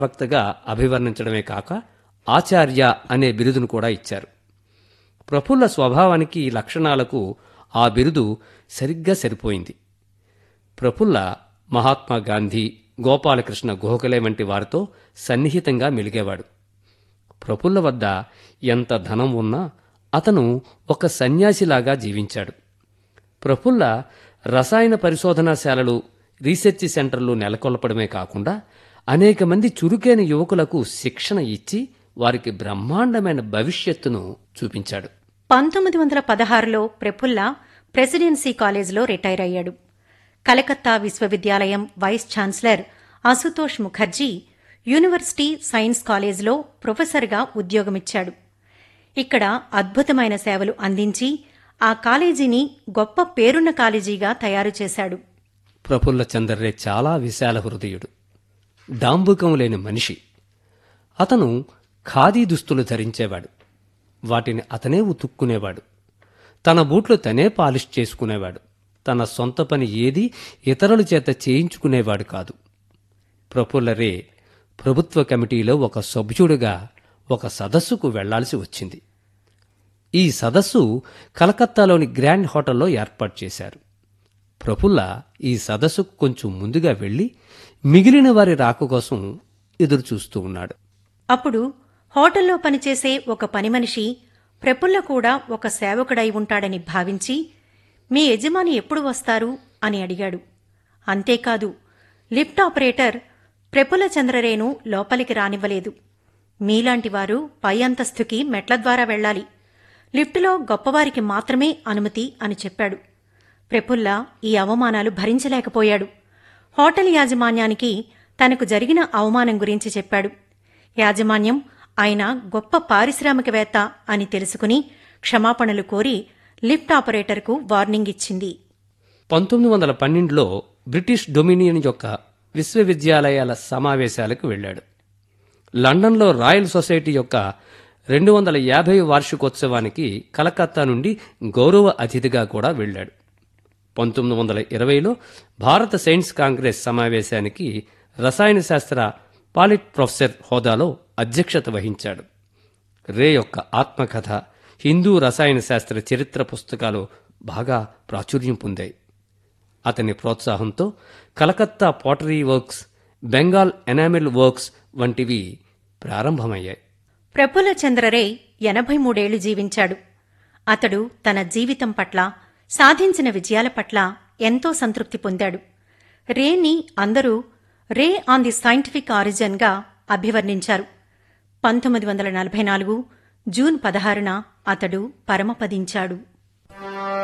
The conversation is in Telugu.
వక్తగా అభివర్ణించడమే కాక ఆచార్య అనే బిరుదును కూడా ఇచ్చారు ప్రఫుల్ల స్వభావానికి లక్షణాలకు ఆ బిరుదు సరిగ్గా సరిపోయింది ప్రఫుల్ల మహాత్మా గాంధీ గోపాలకృష్ణ గోఖలే వంటి వారితో సన్నిహితంగా మెలిగేవాడు ప్రఫుల్ల వద్ద ఎంత ధనం ఉన్నా అతను ఒక సన్యాసిలాగా జీవించాడు ప్రఫుల్ల రసాయన పరిశోధనాశాలలు రీసెర్చ్ సెంటర్లు నెలకొల్పడమే కాకుండా అనేక మంది చురుకైన యువకులకు శిక్షణ ఇచ్చి వారికి బ్రహ్మాండమైన భవిష్యత్తును చూపించాడు పంతొమ్మిది వందల పదహారులో ప్రఫుల్ల ప్రెసిడెన్సీ కాలేజీలో రిటైర్ అయ్యాడు కలకత్తా విశ్వవిద్యాలయం vice chancellor Asutosh Mukherjee university science కాలేజీలో ప్రొఫెసర్గా ఉద్యోగమిచ్చాడు ఇక్కడ అద్భుతమైన సేవలు అందించి ఆ కాలేజీని గొప్ప పేరున్న కాలేజీగా తయారు చేశాడు ప్రఫుల్ల చంద్రరే చాలా విశాల హృదయుడు డాంబుకం లేని మనిషి అతను ఖాదీ దుస్తులు ధరించేవాడు వాటిని అతనే ఉతుక్కునేవాడు తన బూట్లు తనే పాలిష్ చేసుకునేవాడు తన సొంత పని ఏది ఇతరుల చేత చేయించుకునేవాడు కాదు ప్రఫుల్ల రే ప్రభుత్వ కమిటీలో ఒక సభ్యుడిగా ఒక సదస్సుకు వెళ్లాల్సి వచ్చింది ఈ సదస్సు కలకత్తాలోని గ్రాండ్ హోటల్లో ఏర్పాటు చేశారు ప్రఫుల్ల ఈ సదస్సుకు కొంచెం ముందుగా వెళ్లి మిగిలిన వారి రాక కోసం ఎదురు చూస్తూ ఉన్నాడు అప్పుడు హోటల్లో పనిచేసే ఒక పనిమనిషి ప్రఫుల్ల కూడా ఒక సేవకుడై ఉంటాడని భావించి మీ యజమాని ఎప్పుడు వస్తారు అని అడిగాడు అంతేకాదు లిఫ్ట్ ఆపరేటర్ ప్రఫుల్ల చంద్రరేను లోపలికి రానివ్వలేదు మీలాంటి వారు పై అంతస్తుకి మెట్ల ద్వారా వెళ్ళాలి లిఫ్టులో గొప్పవారికి మాత్రమే అనుమతి అని చెప్పాడు ప్రఫుల్ల ఈ అవమానాలు భరించలేకపోయాడు హోటల్ యాజమాన్యానికి తనకు జరిగిన అవమానం గురించి చెప్పాడు యాజమాన్యం ఆయన గొప్ప పారిశ్రామికవేత్త అని తెలుసుకుని క్షమాపణలు కోరి లిఫ్ట్ ఆపరేటర్కు వార్నింగ్ ఇచ్చింది పంతొమ్మిది వందల పన్నెండులో బ్రిటిష్ డొమినియన్ యొక్క విశ్వవిద్యాలయాల సమావేశాలకు వెళ్ళాడు లండన్లో రాయల్ సొసైటీ యొక్క రెండు వందల యాభై వార్షికోత్సవానికి కలకత్తా నుండి గౌరవ అతిథిగా కూడా వెళ్ళాడు పంతొమ్మిది వందల ఇరవైలో భారత సైన్స్ కాంగ్రెస్ సమావేశానికి రసాయన శాస్త్ర పాలిట్ ప్రొఫెసర్ హోదాలో అధ్యక్షత వహించాడు రే యొక్క ఆత్మకథ హిందూ రసాయన శాస్త్ర చరిత్ర పుస్తకాలు బాగా ప్రాచుర్యం పొందాయి అతని ప్రోత్సాహంతో Calcutta pottery works Bengal enamel works వంటివి ప్రారంభమయ్యాయి ప్రఫుల్ల చంద్రరే ఎనభై మూడేళ్లు జీవించాడు అతడు తన జీవితం పట్ల సాధించిన విజయాల పట్ల ఎంతో సంతృప్తి పొందాడు రేని అందరూ రే ఆన్ ది సైంటిఫిక్ ఆరిజిన్గా అభివర్ణించారు పంతొమ్మిది వందల నలభై నాలుగు జూన్ పదహారున అతడు పరమపదించాడు